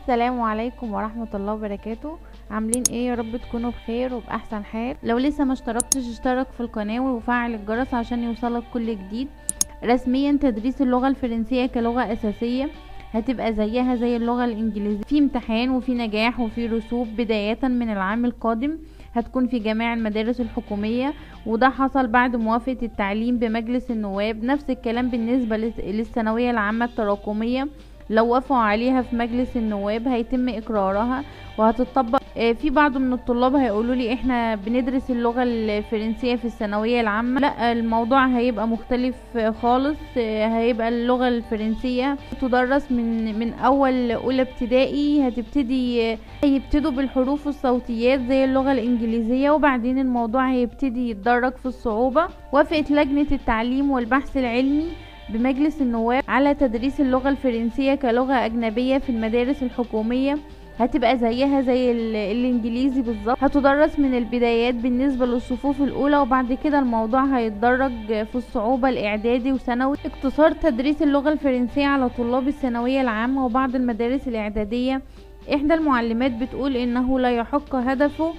السلام عليكم ورحمة الله وبركاته عاملين ايه يا رب تكونوا بخير وبأحسن حال لو لسه ما اشتركتش اشترك في القناة وفعل الجرس عشان يوصلك كل جديد رسميا تدريس اللغة الفرنسية كلغة أساسية هتبقى زيها زي اللغة الإنجليزية في امتحان وفي نجاح وفي رسوب بداية من العام القادم هتكون في جميع المدارس الحكومية وده حصل بعد موافقة التعليم بمجلس النواب نفس الكلام بالنسبة للس- للثانوية العامة التراكمية لو وافقوا عليها في مجلس النواب هيتم اقرارها وهتطبق آه، في بعض من الطلاب هيقولوا لي احنا بندرس اللغة الفرنسية في الثانوية العامة لا الموضوع هيبقى مختلف آه، خالص آه، هيبقى اللغة الفرنسية تدرس من من اول اولى ابتدائي هتبتدي آه، هيبتدوا بالحروف والصوتيات زي اللغة الإنجليزية وبعدين الموضوع هيبتدي يتدرج في الصعوبة وافقت لجنة التعليم والبحث العلمي بمجلس النواب على تدريس اللغة الفرنسية كلغة أجنبية في المدارس الحكومية هتبقى زيها زي ال- الانجليزي بالظبط هتدرس من البدايات بالنسبة للصفوف الاولى وبعد كده الموضوع هيتدرج في الصعوبة الاعدادي وثانوي اقتصار تدريس اللغة الفرنسية على طلاب الثانوية العامة وبعض المدارس الاعدادية احدى المعلمات بتقول انه لا يحق هدفه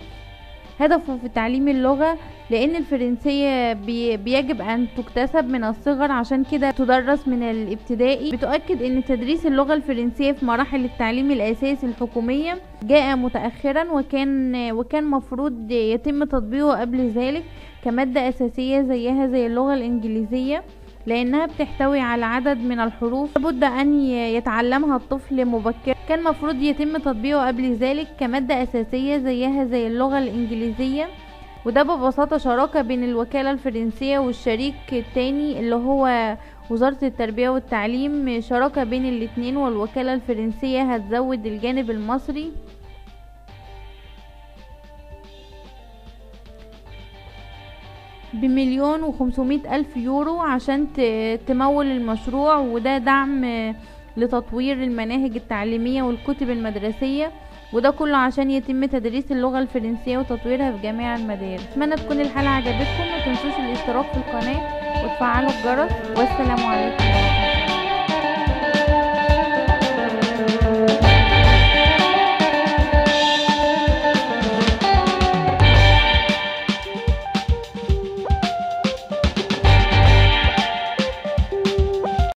هدفه في تعليم اللغة لأن الفرنسية بي بيجب أن تكتسب من الصغر عشان كده تدرس من الابتدائي بتؤكد أن تدريس اللغة الفرنسية في مراحل التعليم الأساسي الحكومية جاء متأخرا وكان وكان مفروض يتم تطبيقه قبل ذلك كمادة أساسية زيها زي اللغة الإنجليزية لأنها بتحتوي على عدد من الحروف لابد أن ي- يتعلمها الطفل مبكرا كان مفروض يتم تطبيقه قبل ذلك كمادة أساسية زيها زي اللغة الإنجليزية وده ببساطة شراكة بين الوكالة الفرنسية والشريك التاني اللي هو وزارة التربية والتعليم شراكة بين الاتنين والوكالة الفرنسية هتزود الجانب المصري بمليون وخمسمائة ألف يورو عشان ت- تمول المشروع وده دعم آه، لتطوير المناهج التعليمية والكتب المدرسية وده كله عشان يتم تدريس اللغة الفرنسية وتطويرها في جميع المدارس اتمنى تكون الحلقة عجبتكم ما تنسوش الاشتراك في القناة وتفعلوا الجرس والسلام عليكم